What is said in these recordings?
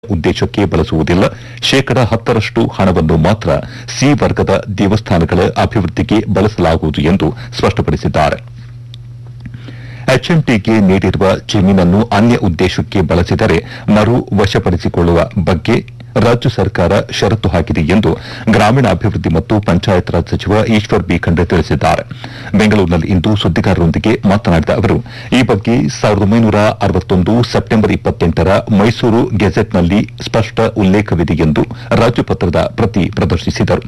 ಉದ್ದೇಶಕ್ಕೆ ಬಳಸುವುದಿಲ್ಲ ಶೇಕಡ ಹತ್ತರಷ್ಟು ಹಣವನ್ನು ಮಾತ್ರ ಸಿ ವರ್ಗದ ದೇವಸ್ಥಾನಗಳ ಅಭಿವೃದ್ಧಿಗೆ ಬಳಸಲಾಗುವುದು ಎಂದು ಸ್ಪಷ್ಟಪಡಿಸಿದ್ದಾರೆ ಎಚ್ಎಂಟಿಗೆ ನೀಡಿರುವ ಜಮೀನನ್ನು ಅನ್ಯ ಉದ್ದೇಶಕ್ಕೆ ಬಳಸಿದರೆ ಮರು ವಶಪಡಿಸಿಕೊಳ್ಳುವ ಬಗ್ಗೆ ರಾಜ್ಯ ಸರ್ಕಾರ ಷರತ್ತು ಹಾಕಿದೆ ಎಂದು ಗ್ರಾಮೀಣಾಭಿವೃದ್ಧಿ ಮತ್ತು ಪಂಚಾಯತ್ ರಾಜ್ ಸಚಿವ ಈಶ್ವರ್ ಬಿ ಖಂಡ್ರೆ ತಿಳಿಸಿದ್ದಾರೆ ಬೆಂಗಳೂರಿನಲ್ಲಿಂದು ಸುದ್ದಿಗಾರರೊಂದಿಗೆ ಮಾತನಾಡಿದ ಅವರು ಈ ಬಗ್ಗೆ ಸೆಪ್ಟೆಂಬರ್ ಇಪ್ಪತ್ತೆಂಟರ ಮೈಸೂರು ಗೆಜೆಟ್ನಲ್ಲಿ ಸ್ಪಷ್ಟ ಉಲ್ಲೇಖವಿದೆ ಎಂದು ರಾಜ್ಯಪತ್ರದ ಪ್ರತಿ ಪ್ರದರ್ಶಿಸಿದರು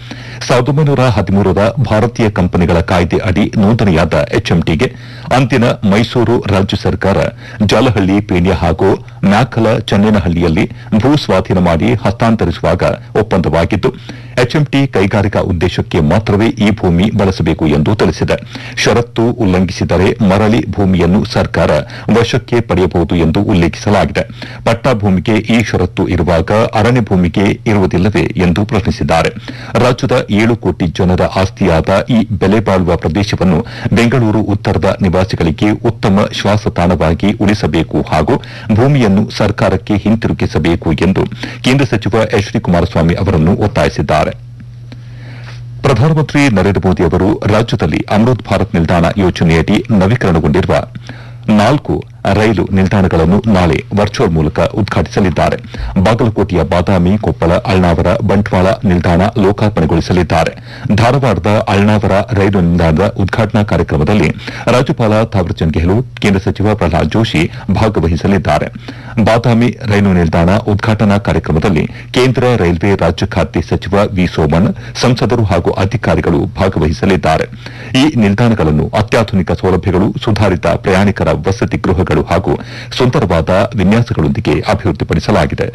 ರ ಭಾರತೀಯ ಕಂಪನಿಗಳ ಕಾಯ್ದೆ ಅಡಿ ನೋಂದಣಿಯಾದ ಎಚ್ಎಂಟಿಗೆ ಅಂದಿನ ಮೈಸೂರು ರಾಜ್ಯ ಸರ್ಕಾರ ಜಾಲಹಳ್ಳಿ ಪೇಣ್ಯ ಹಾಗೂ ಮ್ಯಾಕಲ ಚನ್ನೇನಹಳ್ಳಿಯಲ್ಲಿ ಭೂ ಸ್ವಾಧೀನ ಮಾಡಿ ಹಸ್ತಾಂತರಿಸುವಾಗ ಒಪ್ಪಂದವಾಗಿದ್ದು ಎಚ್ಎಂಟಿ ಕೈಗಾರಿಕಾ ಉದ್ದೇಶಕ್ಕೆ ಮಾತ್ರವೇ ಈ ಭೂಮಿ ಬಳಸಬೇಕು ಎಂದು ತಿಳಿಸಿದೆ ಷರತ್ತು ಉಲ್ಲಂಘಿಸಿದರೆ ಮರಳಿ ಭೂಮಿಯನ್ನು ಸರ್ಕಾರ ವಶಕ್ಕೆ ಪಡೆಯಬಹುದು ಎಂದು ಉಲ್ಲೇಖಿಸಲಾಗಿದೆ ಪಟ್ಟಾ ಭೂಮಿಗೆ ಈ ಷರತ್ತು ಇರುವಾಗ ಅರಣ್ಯ ಭೂಮಿಗೆ ಇರುವುದಿಲ್ಲವೇ ಎಂದು ಪ್ರಶ್ನಿಸಿದ್ದಾರೆ ರಾಜ್ಯದ ಏಳು ಕೋಟಿ ಜನರ ಆಸ್ತಿಯಾದ ಈ ಬೆಲೆ ಬಾಳುವ ಪ್ರದೇಶವನ್ನು ಬೆಂಗಳೂರು ಉತ್ತರದ ನಿವಾಸಿಗಳಿಗೆ ಉತ್ತಮ ಶ್ವಾಸತಾಣವಾಗಿ ಉಳಿಸಬೇಕು ಹಾಗೂ ಭೂಮಿಯನ್ನು ಸರ್ಕಾರಕ್ಕೆ ಹಿಂತಿರುಗಿಸಬೇಕು ಎಂದು ಕೇಂದ್ರ ಸಚಿವ ಎಚ್ ಡಿ ಕುಮಾರಸ್ವಾಮಿ ಅವರನ್ನು ಒತ್ತಾಯಿಸಿದ್ದಾರೆ ಪ್ರಧಾನಮಂತ್ರಿ ನರೇಂದ್ರ ಮೋದಿ ಅವರು ರಾಜ್ಯದಲ್ಲಿ ಅಮೃತ್ ಭಾರತ್ ನಿಲ್ದಾಣ ಯೋಜನೆಯಡಿ ನವೀಕರಣಗೊಂಡಿರುವ ನಾಲ್ಕು ರೈಲು ನಿಲ್ದಾಣಗಳನ್ನು ನಾಳೆ ವರ್ಚುವಲ್ ಮೂಲಕ ಉದ್ಘಾಟಿಸಲಿದ್ದಾರೆ ಬಾಗಲಕೋಟೆಯ ಬಾದಾಮಿ ಕೊಪ್ಪಳ ಅಳ್ನಾವರ ಬಂಟ್ವಾಳ ನಿಲ್ದಾಣ ಲೋಕಾರ್ಪಣೆಗೊಳಿಸಲಿದ್ದಾರೆ ಧಾರವಾಡದ ಅಳ್ನಾವರ ರೈಲು ನಿಲ್ದಾಣದ ಉದ್ಘಾಟನಾ ಕಾರ್ಯಕ್ರಮದಲ್ಲಿ ರಾಜ್ಯಪಾಲ ಥಾವರ್ಚಂದ್ ಗೆಹ್ಲೋಟ್ ಕೇಂದ್ರ ಸಚಿವ ಪ್ರಹ್ಲಾದ್ ಜೋಶಿ ಭಾಗವಹಿಸಲಿದ್ದಾರೆ ಬಾದಾಮಿ ರೈಲು ನಿಲ್ದಾಣ ಉದ್ಘಾಟನಾ ಕಾರ್ಯಕ್ರಮದಲ್ಲಿ ಕೇಂದ್ರ ರೈಲ್ವೆ ರಾಜ್ಯ ಖಾತೆ ಸಚಿವ ವಿ ಸೋಮಣ್ಣ ಸಂಸದರು ಹಾಗೂ ಅಧಿಕಾರಿಗಳು ಭಾಗವಹಿಸಲಿದ್ದಾರೆ ಈ ನಿಲ್ದಾಣಗಳನ್ನು ಅತ್ಯಾಧುನಿಕ ಸೌಲಭ್ಯಗಳು ಸುಧಾರಿತ ಪ್ರಯಾಣಿಕರ ವಸತಿ ಗೃಹಗಳು ಹಾಗೂ ಸುಂದರವಾದ ವಿನ್ಯಾಸಗಳೊಂದಿಗೆ ಅಭಿವೃದ್ಧಿಪಡಿಸಲಾಗಿದೆ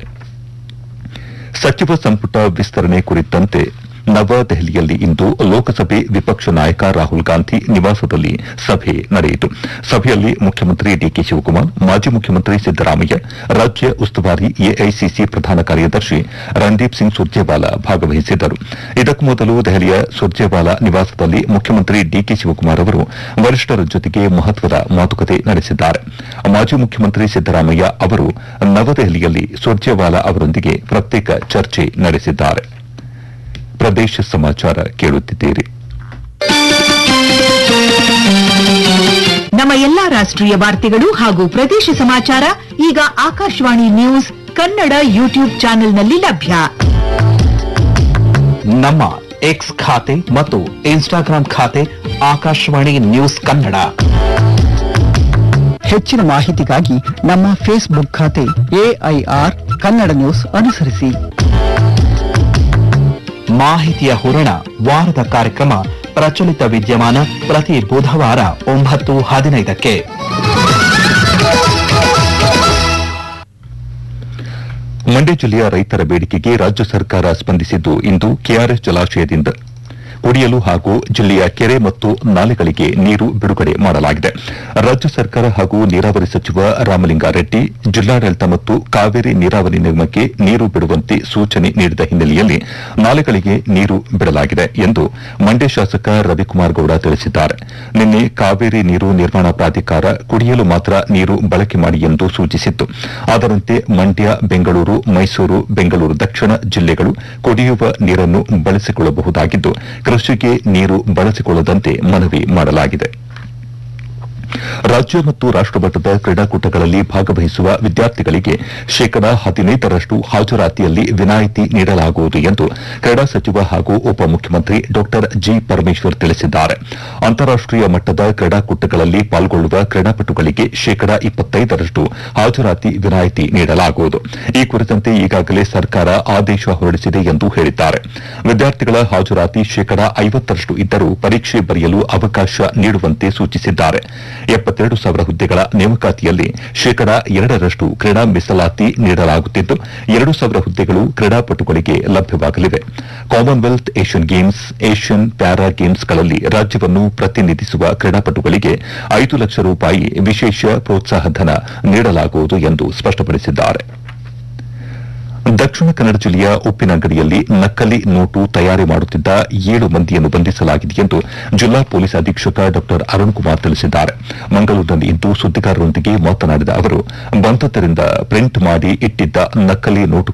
ಸಚಿವ ಸಂಪುಟ ವಿಸ್ತರಣೆ ಕುರಿತಂತೆ ನವದೆಹಲಿಯಲ್ಲಿ ಇಂದು ಲೋಕಸಭೆ ವಿಪಕ್ಷ ನಾಯಕ ರಾಹುಲ್ ಗಾಂಧಿ ನಿವಾಸದಲ್ಲಿ ಸಭೆ ನಡೆಯಿತು ಸಭೆಯಲ್ಲಿ ಮುಖ್ಯಮಂತ್ರಿ ಡಿಕೆ ಶಿವಕುಮಾರ್ ಮಾಜಿ ಮುಖ್ಯಮಂತ್ರಿ ಸಿದ್ದರಾಮಯ್ಯ ರಾಜ್ಯ ಉಸ್ತುವಾರಿ ಎಐಸಿಸಿ ಪ್ರಧಾನ ಕಾರ್ಯದರ್ಶಿ ರಣದೀಪ್ ಸಿಂಗ್ ಸುರ್ಜೇವಾಲಾ ಭಾಗವಹಿಸಿದ್ದರು ಇದಕ್ಕೂ ಮೊದಲು ದೆಹಲಿಯ ಸುರ್ಜೇವಾಲಾ ನಿವಾಸದಲ್ಲಿ ಮುಖ್ಯಮಂತ್ರಿ ಡಿಕೆ ಶಿವಕುಮಾರ್ ಅವರು ವರಿಷ್ಠರ ಜೊತೆಗೆ ಮಹತ್ವದ ಮಾತುಕತೆ ನಡೆಸಿದ್ದಾರೆ ಮಾಜಿ ಮುಖ್ಯಮಂತ್ರಿ ಸಿದ್ದರಾಮಯ್ಯ ಅವರು ನವದೆಹಲಿಯಲ್ಲಿ ಸುರ್ಜೇವಾಲಾ ಅವರೊಂದಿಗೆ ಪ್ರತ್ಯೇಕ ಚರ್ಚೆ ನಡೆಸಿದ್ದಾರೆ ಪ್ರದೇಶ ಸಮಾಚಾರ ಕೇಳುತ್ತಿದ್ದೀರಿ ನಮ್ಮ ಎಲ್ಲಾ ರಾಷ್ಟ್ರೀಯ ವಾರ್ತೆಗಳು ಹಾಗೂ ಪ್ರದೇಶ ಸಮಾಚಾರ ಈಗ ಆಕಾಶವಾಣಿ ನ್ಯೂಸ್ ಕನ್ನಡ ಯೂಟ್ಯೂಬ್ ಚಾನೆಲ್ನಲ್ಲಿ ಲಭ್ಯ ನಮ್ಮ ಎಕ್ಸ್ ಖಾತೆ ಮತ್ತು ಇನ್ಸ್ಟಾಗ್ರಾಂ ಖಾತೆ ಆಕಾಶವಾಣಿ ನ್ಯೂಸ್ ಕನ್ನಡ ಹೆಚ್ಚಿನ ಮಾಹಿತಿಗಾಗಿ ನಮ್ಮ ಫೇಸ್ಬುಕ್ ಖಾತೆ ಎಐಆರ್ ಕನ್ನಡ ನ್ಯೂಸ್ ಅನುಸರಿಸಿ ಮಾಹಿತಿಯ ಹೂರಣ ವಾರದ ಕಾರ್ಯಕ್ರಮ ಪ್ರಚಲಿತ ವಿದ್ಯಮಾನ ಪ್ರತಿ ಬುಧವಾರ ಒಂಬತ್ತು ಹದಿನೈದಕ್ಕೆ ಮಂಡ್ಯ ಜಿಲ್ಲೆಯ ರೈತರ ಬೇಡಿಕೆಗೆ ರಾಜ್ಯ ಸರ್ಕಾರ ಸ್ಪಂದಿಸಿದ್ದು ಇಂದು ಕೆಆರ್ಎಸ್ ಜಲಾಶಯದಿಂದ ಕುಡಿಯಲು ಹಾಗೂ ಜಿಲ್ಲೆಯ ಕೆರೆ ಮತ್ತು ನಾಲೆಗಳಿಗೆ ನೀರು ಬಿಡುಗಡೆ ಮಾಡಲಾಗಿದೆ ರಾಜ್ಯ ಸರ್ಕಾರ ಹಾಗೂ ನೀರಾವರಿ ಸಚಿವ ರಾಮಲಿಂಗಾರೆಡ್ಡಿ ಜಿಲ್ಲಾಡಳಿತ ಮತ್ತು ಕಾವೇರಿ ನೀರಾವರಿ ನಿಗಮಕ್ಕೆ ನೀರು ಬಿಡುವಂತೆ ಸೂಚನೆ ನೀಡಿದ ಹಿನ್ನೆಲೆಯಲ್ಲಿ ನಾಲೆಗಳಿಗೆ ನೀರು ಬಿಡಲಾಗಿದೆ ಎಂದು ಮಂಡ್ಯ ಶಾಸಕ ರವಿಕುಮಾರ್ ಗೌಡ ತಿಳಿಸಿದ್ದಾರೆ ನಿನ್ನೆ ಕಾವೇರಿ ನೀರು ನಿರ್ವಹಣಾ ಪ್ರಾಧಿಕಾರ ಕುಡಿಯಲು ಮಾತ್ರ ನೀರು ಬಳಕೆ ಮಾಡಿ ಎಂದು ಸೂಚಿಸಿತ್ತು ಅದರಂತೆ ಮಂಡ್ಯ ಬೆಂಗಳೂರು ಮೈಸೂರು ಬೆಂಗಳೂರು ದಕ್ಷಿಣ ಜಿಲ್ಲೆಗಳು ಕುಡಿಯುವ ನೀರನ್ನು ಬಳಸಿಕೊಳ್ಳಬಹುದಾಗಿದ್ದು ಕೃಷಿಗೆ ನೀರು ಬಳಸಿಕೊಳ್ಳದಂತೆ ಮನವಿ ಮಾಡಲಾಗಿದೆ ರಾಜ್ಯ ಮತ್ತು ರಾಷ್ಟಮಟ್ಟದ ಕ್ರೀಡಾಕೂಟಗಳಲ್ಲಿ ಭಾಗವಹಿಸುವ ವಿದ್ಯಾರ್ಥಿಗಳಿಗೆ ಶೇಕಡಾ ಹದಿನೈದರಷ್ಟು ಹಾಜರಾತಿಯಲ್ಲಿ ವಿನಾಯಿತಿ ನೀಡಲಾಗುವುದು ಎಂದು ಕ್ರೀಡಾ ಸಚಿವ ಹಾಗೂ ಉಪಮುಖ್ಯಮಂತ್ರಿ ಡಾ ಜಿ ಪರಮೇಶ್ವರ್ ತಿಳಿಸಿದ್ದಾರೆ ಅಂತಾರಾಷ್ಟೀಯ ಮಟ್ಟದ ಕ್ರೀಡಾಕೂಟಗಳಲ್ಲಿ ಪಾಲ್ಗೊಳ್ಳುವ ಕ್ರೀಡಾಪಟುಗಳಿಗೆ ಶೇಕಡಾ ಇಪ್ಪತ್ತೈದರಷ್ಟು ಹಾಜರಾತಿ ವಿನಾಯಿತಿ ನೀಡಲಾಗುವುದು ಈ ಕುರಿತಂತೆ ಈಗಾಗಲೇ ಸರ್ಕಾರ ಆದೇಶ ಹೊರಡಿಸಿದೆ ಎಂದು ಹೇಳಿದ್ದಾರೆ ವಿದ್ಯಾರ್ಥಿಗಳ ಹಾಜರಾತಿ ಶೇಕಡಾ ಐವತ್ತರಷ್ಟು ಇದ್ದರೂ ಪರೀಕ್ಷೆ ಬರೆಯಲು ಅವಕಾಶ ನೀಡುವಂತೆ ಸೂಚಿಸಿದ್ದಾರೆ ಎಪ್ಪತ್ತೆರಡು ಸಾವಿರ ಹುದ್ದೆಗಳ ನೇಮಕಾತಿಯಲ್ಲಿ ಶೇಕಡಾ ಎರಡರಷ್ಟು ಕ್ರೀಡಾ ಮೀಸಲಾತಿ ನೀಡಲಾಗುತ್ತಿದ್ದು ಎರಡು ಸಾವಿರ ಹುದ್ದೆಗಳು ಕ್ರೀಡಾಪಟುಗಳಿಗೆ ಲಭ್ಯವಾಗಲಿವೆ Commonwealth Asian games Asian para ಗೇಮ್ಸ್ಗಳಲ್ಲಿ ರಾಜ್ಯವನ್ನು ಪ್ರತಿನಿಧಿಸುವ ಕ್ರೀಡಾಪಟುಗಳಿಗೆ ಐದು ಲಕ್ಷ ರೂಪಾಯಿ ವಿಶೇಷ ಪ್ರೋತ್ಸಾಹಧನ ನೀಡಲಾಗುವುದು ಎಂದು ಸ್ಪಷ್ಟಪಡಿಸಿದ್ದಾರೆ ದಕ್ಷಿಣ ಕನ್ನಡ ಜಿಲ್ಲೆಯ ಉಪ್ಪಿನಂಗಡಿಯಲ್ಲಿ ನಕಲಿ ನೋಟು ತಯಾರಿ ಮಾಡುತ್ತಿದ್ದ ಏಳು ಮಂದಿಯನ್ನು ಬಂಧಿಸಲಾಗಿದೆ ಎಂದು ಜಿಲ್ಲಾ ಪೊಲೀಸ್ ಅಧೀಕ್ಷಕ ಡಾ ಅರುಣ್ ಕುಮಾರ್ ತಿಳಿಸಿದ್ದಾರೆ ಮಂಗಳೂರಿನಲ್ಲಿಂದು ಸುದ್ದಿಗಾರರೊಂದಿಗೆ ಮಾತನಾಡಿದ ಅವರು ಬಂಧತರಿಂದ ಪ್ರಿಂಟ್ ಮಾಡಿ ಇಟ್ಟಿದ್ದ ನಕಲಿ ನೋಟು